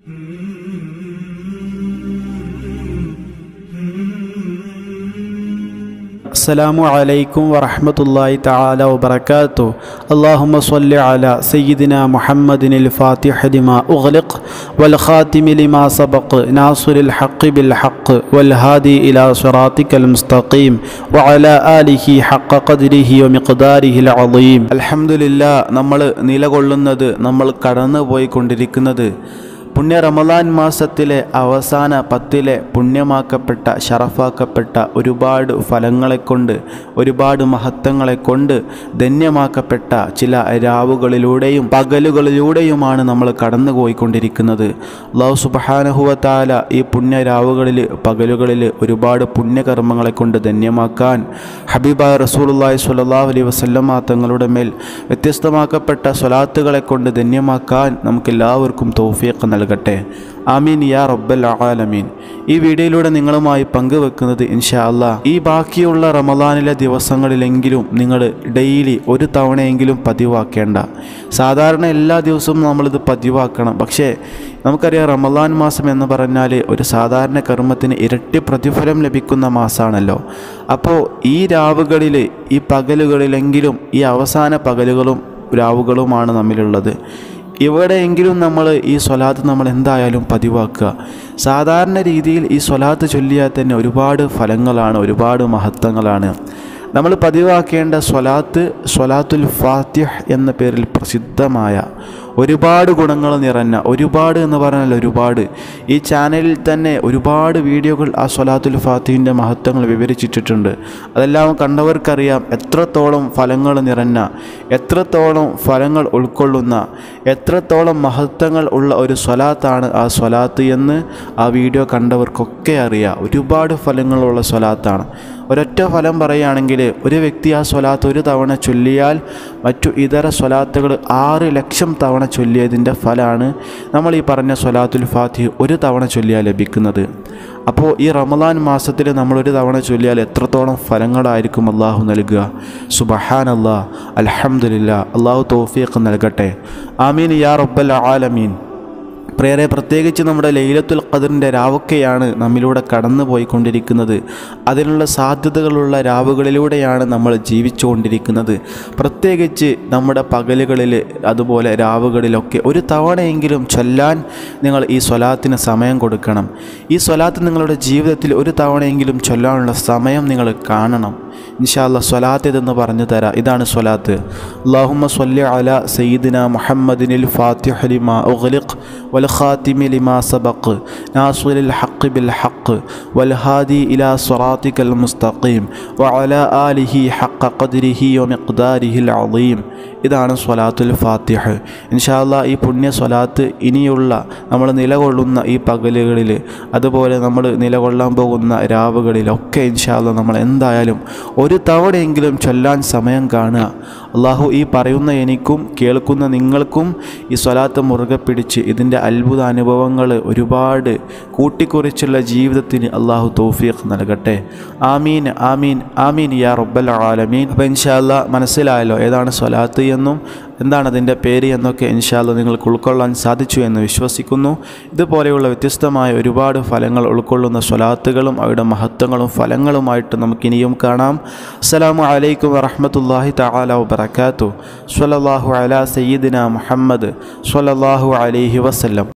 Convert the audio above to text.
السلام عليكم ورحمة الله تعالى وبركاته اللهم صل على سيدنا محمد الفاتح لما أغلق والخاتم لما سبق ناصر الحق بالحق والهادي إلى صراطك المستقيم وعلى آله حق قدره ومقداره العظيم الحمد لله നമ്മൾ നിലകൊള്ളുന്നത് നമ്മൾ കടന്നു പോയിക്കൊണ്ടിരിക്കുന്നത് പുണ്യ റമദാൻ മാസത്തിലെ അവസാന പത്തിലെ പുണ്യമാക്കപ്പെട്ട ഷറഫാക്കപ്പെട്ട ഒരുപാട് ഫലങ്ങളെ കൊണ്ട് ഒരുപാട് മഹത്വങ്ങളെ കൊണ്ട് ധന്യമാക്കപ്പെട്ട ചില രാവുകളിലൂടെയും പകലുകളിലൂടെയുമാണ് നമ്മൾ കടന്നു പോയിക്കൊണ്ടിരിക്കുന്നത് അള്ളാഹു സുബഹാനഹുവത്താല ഈ പുണ്യ രാവുകളിൽ പകലുകളിൽ ഒരുപാട് പുണ്യകർമ്മങ്ങളെ കൊണ്ട് ധന്യമാക്കാൻ ഹബീബായ റസൂലുള്ളാഹി സ്വല്ലല്ലാഹു അലൈഹി വസല്ലമ തങ്ങളുടെ മേൽ വ്യത്യസ്തമാക്കപ്പെട്ട സ്വലാത്തുകളെ കൊണ്ട് ധന്യമാക്കാൻ നമുക്കെല്ലാവർക്കും തൗഫീഖ് നൽകട്ടെ ആമീൻ യാ റബ്ബൽ ആലമീൻ ഈ വീഡിയോയിലൂടെ നിങ്ങളുമായി പങ്കുവെക്കുന്നത് ഇൻഷാ അല്ലാ ഈ ബാക്കിയുള്ള റമദാനിലെ ദിവസങ്ങളിലെങ്കിലും നിങ്ങൾ ഡെയിലി ഒരു തവണയെങ്കിലും പതിവാക്കേണ്ട സാധാരണ എല്ലാ ദിവസവും നമ്മളിത് പതിവാക്കണം പക്ഷേ നമുക്കറിയാം റമദാൻ മാസം എന്ന് പറഞ്ഞാൽ ഒരു സാധാരണ കർമ്മത്തിന് ഇരട്ടി പ്രതിഫലം ലഭിക്കുന്ന മാസമാണല്ലോ അപ്പോൾ ഈ രാവുകളിൽ ഈ പകലുകളിലെങ്കിലും ഈ അവസാന പകലുകളും രാവുകളുമാണ് നമ്മിലുള്ളത് എവിടെയെങ്കിലും നമ്മൾ ഈ സ്വലാത്ത് നമ്മൾ എന്തായാലും പതിവാക്കുക സാധാരണ രീതിയിൽ ഈ സ്വലാത്ത് ചൊല്ലിയാൽ തന്നെ ഒരുപാട് ഫലങ്ങളാണ് ഒരുപാട് മഹത്വങ്ങളാണ് നമ്മൾ പതിവാക്കേണ്ട സ്വലാത്ത് സ്വലാത്തുൽ ഫാത്തിഹ് എന്ന പേരിൽ പ്രസിദ്ധമായ ഒരുപാട് ഗുണങ്ങൾ നിറഞ്ഞ ഒരുപാട് എന്ന് പറഞ്ഞാൽ ഒരുപാട് ഈ ചാനലിൽ തന്നെ ഒരുപാട് വീഡിയോകൾ ആ സ്വലാത്തുൽ ഫാത്തിഹിൻ്റെ മഹത്വങ്ങൾ വിവരിച്ചിട്ടിട്ടുണ്ട് അതെല്ലാം കണ്ടവർക്കറിയാം എത്രത്തോളം ഫലങ്ങൾ നിറഞ്ഞ എത്രത്തോളം ഫലങ്ങൾ ഉൾക്കൊള്ളുന്ന എത്രത്തോളം മഹത്വങ്ങൾ ഉള്ള ഒരു സ്വലാത്താണ് ആ സ്വലാത്ത് എന്ന് ആ വീഡിയോ കണ്ടവർക്കൊക്കെ അറിയാം ഒരുപാട് ഫലങ്ങളുള്ള സ്വലാത്താണ് ഒരൊറ്റ ഫലം പറയുകയാണെങ്കിൽ ഒരു വ്യക്തി ആ സ്വലാത്ത് ഒരു തവണ ചൊല്ലിയാൽ മറ്റു ഇതര സ്വലാത്തുകൾ ആറ് ലക്ഷം തവണ ചൊല്ലിയതിൻ്റെ ഫലമാണ് നമ്മൾ ഈ പറഞ്ഞ സ്വലാത്തുൽ ഫാത്തിഹ് ഒരു തവണ ചൊല്ലിയാൽ ലഭിക്കുന്നത് അപ്പോൾ ഈ റമദാൻ മാസത്തിൽ നമ്മളൊരു തവണ ചൊല്ലിയാൽ എത്രത്തോളം ഫലങ്ങളായിരിക്കും അള്ളാഹു നൽകുക സുബഹാൻ അള്ളാഹ് അലഹമുല്ല അള്ളാഹു തോഫീഖ് നൽകട്ടെ ആമീൻ യാ റബ്ബൽ ആലമീൻ പ്രേരെ പ്രത്യേകിച്ച് നമ്മുടെ ലൈലത്തുൽ ഖദറിൻ്റെ രാവൊക്കെയാണ് നമ്മിലൂടെ കടന്നു പോയിക്കൊണ്ടിരിക്കുന്നത് അതിനുള്ള സാധ്യതകളുള്ള രാവുകളിലൂടെയാണ് നമ്മൾ ജീവിച്ചുകൊണ്ടിരിക്കുന്നത് പ്രത്യേകിച്ച് നമ്മുടെ പകലുകളിൽ അതുപോലെ രാവുകളിലൊക്കെ ഒരു തവണയെങ്കിലും ചൊല്ലാൻ നിങ്ങൾ ഈ സ്വലാത്തിന് സമയം കൊടുക്കണം ഈ സ്വലാത്ത് നിങ്ങളുടെ ജീവിതത്തിൽ ഒരു തവണയെങ്കിലും ചൊല്ലാനുള്ള സമയം നിങ്ങൾ കാണണം ഇൻഷാല്ല സ്വലാത്ത് ഇതെന്ന് പറഞ്ഞു തരാം ഇതാണ് സ്വലാത്ത് അള്ളാഹുമ്മ സ്വല്ലി അല സയ്യിദിന മുഹമ്മദിനിൽ ഫാത്തിഹ് ലിമാ ഉഗ്ലിഖ് വൽ ഖാതിമി ലിമാ സബഖ് നാസിറിൽ ഹഖ് ബിൽ ഹഖ് വൽ ഹാദി ഇലാ സ്വറാത്തിക്കൽ മുസ്തഖീം വഅല ആലിഹി ഹഖ ഖദ്രിഹി വമിഖ്ദാരിഹിൽ അളീം ഇതാണ് സ്വലാത്തുൽ ഫാത്തിഹ് ഇൻഷാല്ല ഈ പുണ്യ സ്വലാത്ത് ഇനിയുള്ള നമ്മൾ നിലകൊള്ളുന്ന ഈ പകലുകളിൽ അതുപോലെ നമ്മൾ നിലകൊള്ളാൻ പോകുന്ന രാവുകളിലൊക്കെ ഇൻഷാല്ല നമ്മൾ എന്തായാലും ഒരു തവണയെങ്കിലും ചൊല്ലാൻ സമയം കാണുക അള്ളാഹു ഈ പറയുന്ന എനിക്കും കേൾക്കുന്ന നിങ്ങൾക്കും ഈ സ്വലാത്ത് മുറുകെ പിടിച്ച് ഇതിൻ്റെ അത്ഭുത അനുഭവങ്ങൾ ഒരുപാട് കൂട്ടിക്കുറിച്ചുള്ള ജീവിതത്തിന് അള്ളാഹു തൗഫീഖ് നൽകട്ടെ ആമീൻ ആമീൻ ആമീൻ യാ റബ്ബൽ ആലമീൻ അപ്പോൾ ഇൻഷാല്ല മനസ്സിലായല്ലോ ഏതാണ് സ്വലാത്ത് എന്നും എന്താണ് അതിൻ്റെ പേര് എന്നൊക്കെ ഇൻഷാല്ല നിങ്ങൾക്ക് ഉൾക്കൊള്ളാൻ സാധിച്ചു എന്ന് വിശ്വസിക്കുന്നു ഇതുപോലെയുള്ള വ്യത്യസ്തമായ ഒരുപാട് ഫലങ്ങൾ ഉൾക്കൊള്ളുന്ന സ്വലാത്തുകളും അവയുടെ മഹത്വങ്ങളും ഫലങ്ങളുമായിട്ട് നമുക്കിനിയും കാണാം അസ്സലാമു അലൈക്കും വറഹമത്തല്ലാഹി തആല വബറകാതുഹു സ്വല്ലല്ലാഹു അലാ സയ്യിദിന മുഹമ്മദ് സ്വല്ലല്ലാഹു അലൈഹി വസല്ലം